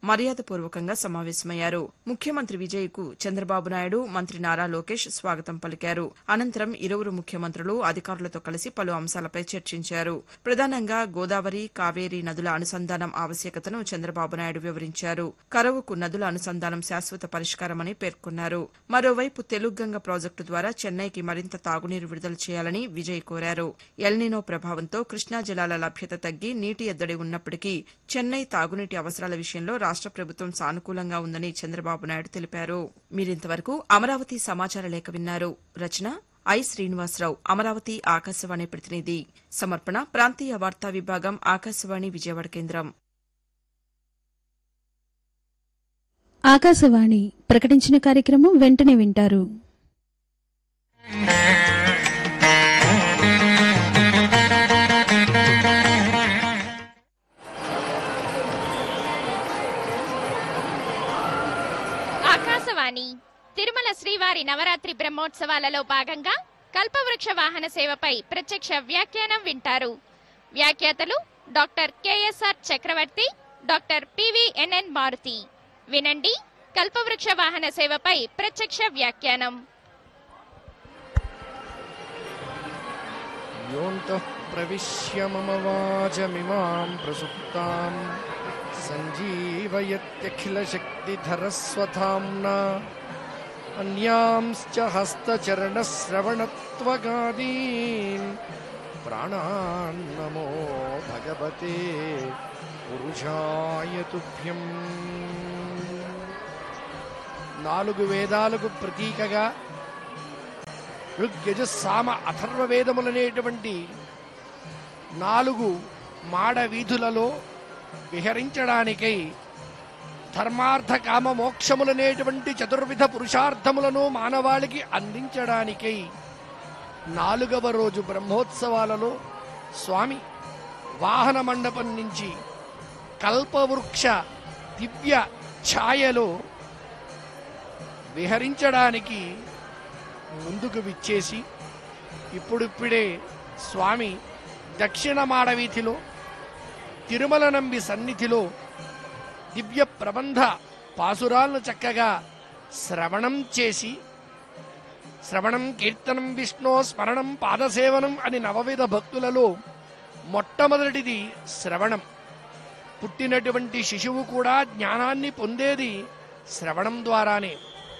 మర్యాదపూర్వకంగా సమావేశమయ్యారు ముఖ్యమంత్రి విజయ్కు చంద్రబాబు నాయుడు మంత్రి నారా లోకేష్ స్వాగతం పలికారు అనంతరం ఇరువురు ముఖ్యమంత్రులు అధికారులతో కలిసి పలు అంశాలపై చర్చించారు ప్రధానంగా గోదావరి కావేరీ నదుల అనుసంధానం ఆవశ్యకతను చంద్రబాబు నాయుడు వివరించారు కరవుకు నదుల అనుసంధానం శాశ్వత పరిష్కారమని పేర్కొన్నారు మరోవైపు తెలుగంగ ప్రాజెక్టు ద్వారా చెన్నైకి మరింత తాగునీరు విడుదల చేయాలని విజయ్ కోరారు ఎల్నినో ప్రభావంతో కృష్ణా జలాల లభ్యత తగ్గి నీటి ఎద్దడి ఉన్నప్పటికీ చెన్నై తాగునీటి అవసరాల విషయంలో రాష్ట ప్రభుత్వం సానుకూలంగా ఉందని చంద్రబాబు నాయుడు తెలిపారు మీరింతవరకు అమరావతి సమాచార లేఖ విన్నారు రచన ఐ శ్రీనివాసరావు అమరావతి ఆకాశవాణి ప్రతినిధి సమర్పణ ప్రాంతీయ వార్తా విభాగం ఆకాశవాణి విజయవాడ కేంద్రం ఆకాశవాణి ప్రకటించిన కార్యక్రమం వెంటనే వింటారు ఆకాశవాణి తిరుమల శ్రీవారి నవరాత్రి బ్రహ్మోత్సవాలలో భాగంగా కల్పవృక్ష వాహన సేవపై ప్రత్యక్ష వ్యాఖ్యానం వింటారు వ్యాఖ్యాతలు doctor K S R Chakravarthy doctor P V N N Maruthi వినండి కల్పవృక్ష వాహన సేవపై ప్రత్యక్ష వ్యాఖ్యానం योऽन्तः प्रविश्य मम वाचमिमां प्रसुप्तां सञ्जीवयत्यखिलशक्तिधरस्वधाम्ना अन्यांश्च हस्तचरणश्रवणत्वगादीन् प्राणान्नमो भगवते పురుషాయ తుభ్యం నాలుగు వేదాలకు ప్రతీకగా ఋగ్యజ సామ అథర్వ వేదములనేటువంటి నాలుగు మాడ వీధులలో విహరించడానికై ధర్మార్థ కామ మోక్షములనేటువంటి చతుర్విధ పురుషార్థములను మానవాళికి అందించడానికై నాలుగవ రోజు బ్రహ్మోత్సవాలలో స్వామి వాహన మండపం నుంచి కల్పవృక్ష దివ్య ఛాయలో విహరించడానికి ముందుకు విచ్చేసి ఇప్పుడిప్పుడే స్వామి దక్షిణ మాడవీధిలో తిరుమల నంబి సన్నిధిలో దివ్య ప్రబంధ పాసురాలను చక్కగా శ్రవణం చేసి శ్రవణం కీర్తనం విష్ణు స్మరణం పాదసేవనం అని నవవిధ భక్తులలో మొట్టమొదటిది శ్రవణం పుట్టినటువంటి శిశువు కూడా జ్ఞానాన్ని పొందేది శ్రవణం ద్వారానే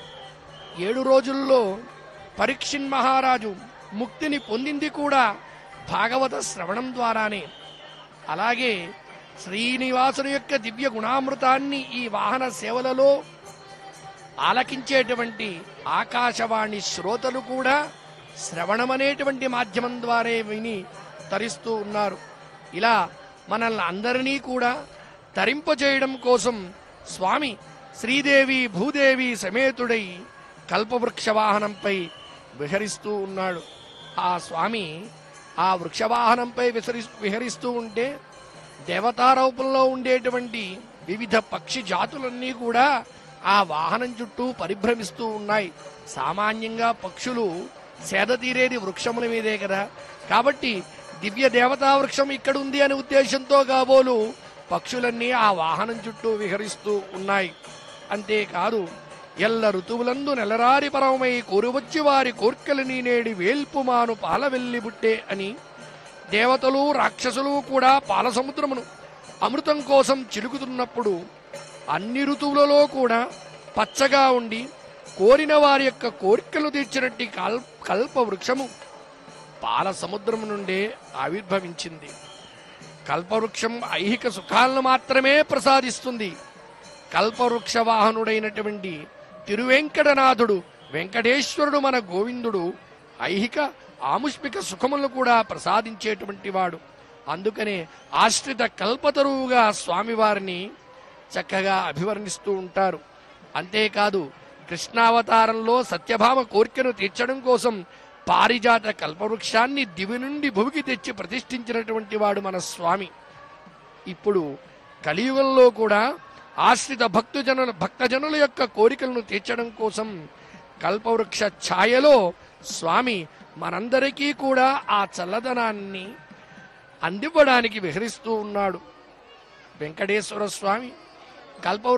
ఏడు రోజుల్లో పరీక్షిన్ మహారాజు ముక్తిని పొందింది కూడా భాగవత శ్రవణం ద్వారానే అలాగే శ్రీనివాసుని యొక్క దివ్య గుణామృతాన్ని ఈ వాహన సేవలలో ఆలకించేటువంటి ఆకాశవాణి శ్రోతలు కూడా శ్రవణమనేటువంటి మాధ్యమం ద్వారా విని తరిస్తూ ఉన్నారు ఇలా మనల్ని అందరినీ కూడా తరింపజేయడం కోసం స్వామి శ్రీదేవి భూదేవి సమేతుడై కల్పవృక్ష వాహనంపై విహరిస్తూ ఉన్నాడు ఆ స్వామి ఆ వృక్షవాహనంపై విసరి విహరిస్తూ ఉంటే దేవతారూపంలో ఉండేటువంటి వివిధ పక్షి జాతులన్నీ కూడా ఆ వాహనం చుట్టూ పరిభ్రమిస్తూ ఉన్నాయి సామాన్యంగా పక్షులు సేద తీరేది వృక్షముల మీదే కదా కాబట్టి దివ్య దేవతా వృక్షం ఇక్కడ ఉంది అనే ఉద్దేశంతో కాబోలు పక్షులన్నీ ఆ వాహనం చుట్టూ విహరిస్తూ ఉన్నాయి అంతేకాదు ఎల్ల ఋతువులందు నెలరారి పరమై కోరువచ్చి వారి కోర్కెలని నేడి వేల్పుమాను పాలవెల్లి బుట్టే అని దేవతలు రాక్షసులు కూడా పాల సముద్రమును అమృతం కోసం చిలుకుతున్నప్పుడు అన్ని ఋతువులలో కూడా పచ్చగా ఉండి కోరిన వారి యొక్క కోరికలు తీర్చినట్టి కల్ కల్ప వృక్షము పాల సముద్రము నుండే ఆవిర్భవించింది కల్పవృక్షం ఐహిక సుఖాలను మాత్రమే ప్రసాదిస్తుంది కల్పవృక్ష వాహనుడైనటువంటి తిరువెంకటనాథుడు వెంకటేశ్వరుడు మన గోవిందుడు ఐహిక ఆముష్మిక సుఖములను కూడా ప్రసాదించేటువంటి వాడు అందుకనే ఆశ్రిత కల్పతరువుగా స్వామివారిని చక్కగా అభివర్ణిస్తూ ఉంటారు అంతేకాదు కృష్ణావతారంలో సత్యభామ కోరికను తీర్చడం కోసం పారిజాత కల్పవృక్షాన్ని దివి నుండి భూమికి తెచ్చి ప్రతిష్ఠించినటువంటి వాడు మన స్వామి ఇప్పుడు కలియుగంలో కూడా ఆశ్రిత భక్తుజనుల భక్తజనుల యొక్క కోరికలను తీర్చడం కోసం కల్పవృక్ష ఛాయలో స్వామి మనందరికీ కూడా ఆ చల్లదనాన్ని అందివ్వడానికి విహరిస్తూ ఉన్నాడు వెంకటేశ్వర స్వామి కల్పవృక్ష